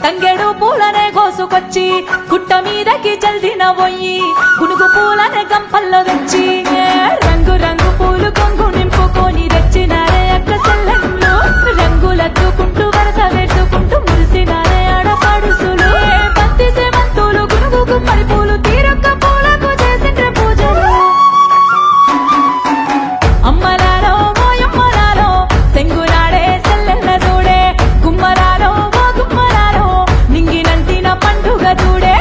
తంగెడు పూలనే కోసుకొచ్చి గుట్ట మీదకి జల్దిన పోయి గునుగు పూలనే గంపల్లో తెచ్చి ఏ రంగు రంగు పూలు కొంగు నింపుకొని తెచ్చినారే అక్క సెల్లెళ్ళు రంగులద్దుకుంటూ వరస వేసుకుంటూ మురిసినారే ఆడపడుసులు ఏ బంతి సేమంతులు గునుగు గుమ్మడి పూలు తీరొక్క పూలకు చేసిండ్రే పూజలు అమ్మలారో ఓయమ్మలారో సెంగులాడే సెల్లెల్ల చూడే గుమ్మరారో ఓ గుమ్మరారో నింగినంటిన పండుగ చూడే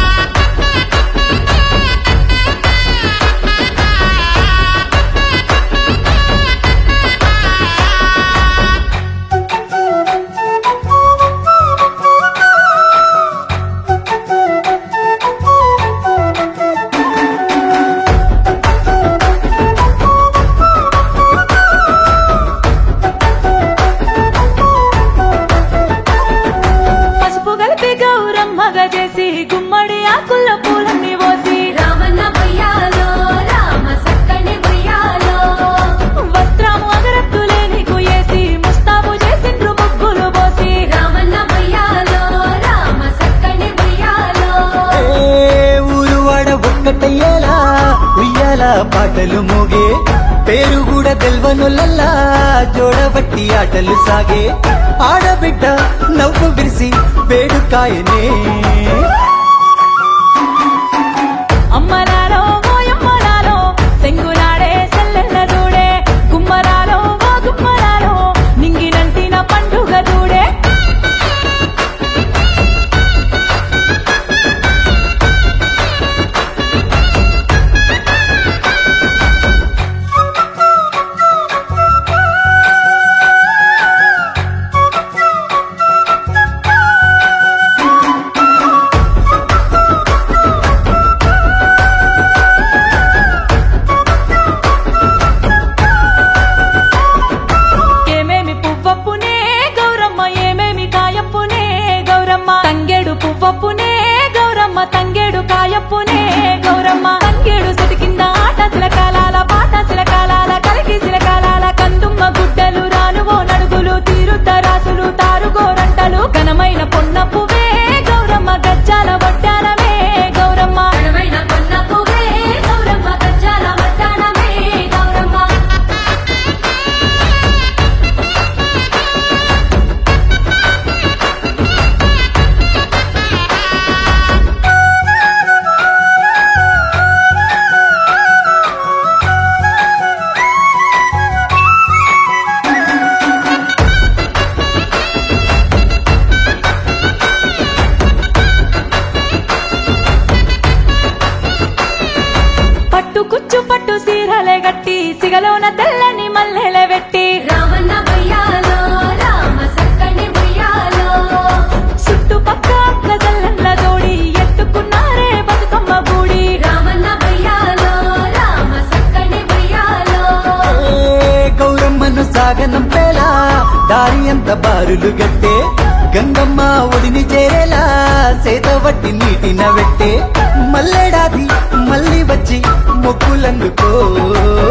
పసుపు కలిపి గౌరమ్మగా చేసి గుమ్మడి ఆకుల పూలన్నీ పోసి రామన్న బొయ్యాలో రామ సక్కని బొయ్యాలో వస్త్రము అగరత్తులే నీకు వేసి ముస్తాబు చేసిండ్రు ముగ్గులు పోసి రామన్న బొయ్యాలో రామ సక్కని బొయ్యాలో ఏ ఊరు వాడ ఒక్కటయ్యేలా ఉయ్యాల పాటలు మోగే పేరు కూడా తెల్వనులల్లా జోడబట్టి ఆటలు సాగే ఆడబిడ్డ నవ్వు విరిసి వేడుకాయనే అమ్మలారో ఓయమ్మలారో సెంగులాడే సెల్లెల్ల చూడే గుమ్మరారో ఓ గుమ్మరారో నింగినంటిన పండుగ చూడే ఏమేమి పువ్వప్పునే గౌరమ్మ ఏమేమి కాయప్పునే గౌరమ్మ తంగేడు పువ్వప్పునే గౌరమ్మ తంగేడు కాయప్పునే గౌరమ్మ తంగేడు సెటి కింద ఆట శిలకాలాల పాట శిలకాలాల కలిగి శిలకాలాల కందుమ్మ గుడ్డలు రానువో నడుగులు తీరుద్దరాసులు తారుగోరంటలు ఘనమైన పొన్న పువ్వే గౌరమ్మ గజ్జాల వడ్డానమే గౌరమ్మ ఘనమైన కొన్న పువ్వే గౌరమ్మ గజ్జాల వడ్డాణమే గౌరమ్మ పట్టు కుచ్చు పట్టు సీరలే గట్టి సిగలోన తెల్లని మల్లెలే వెట్టి రామన్న బొయ్యాలో రామ సక్కని బొయ్యాలో చుట్టుపక్క అక్క చల్లెల్ల జోడి ఎత్తుకున్నారే బతుకమ్మ గూడి రామన్న బొయ్యాలో రామ సక్కని బొయ్యాలో ఏ గౌరమ్మను సాగనంపేలా దారి ఎంత బారులు గట్టే గంగమ్మ ఒడిని చేరేలా సేతవట్టి నీటిన వెట్టే మల్లెడాది మళ్ళీ వచ్చి మొక్కులందుకో